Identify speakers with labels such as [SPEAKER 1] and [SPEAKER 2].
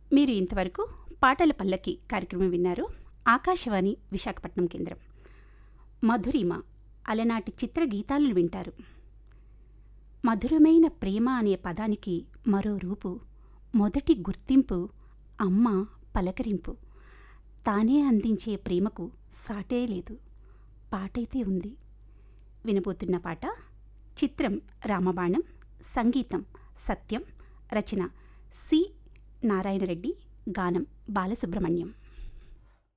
[SPEAKER 1] మీరు ఇంతవరకు పాటల పల్లకి కార్యక్రమం విన్నారు ఆకాశవాణి విశాఖపట్నం కేంద్రం మధురిమ అలనాటి చిత్ర గీతాలను వింటారు మధురమైన ప్రేమ అనే పదానికి మరో రూపు మొదటి గుర్తింపు అమ్మ పలకరింపు తానే అందించే ప్రేమకు సాటే లేదు పాటైతే ఉంది వినబోతున్న పాట చిత్రం రామబాణం సంగీతం సత్యం రచన సి నారాయణరెడ్డి గానం బాలసుబ్రహ్మణ్యం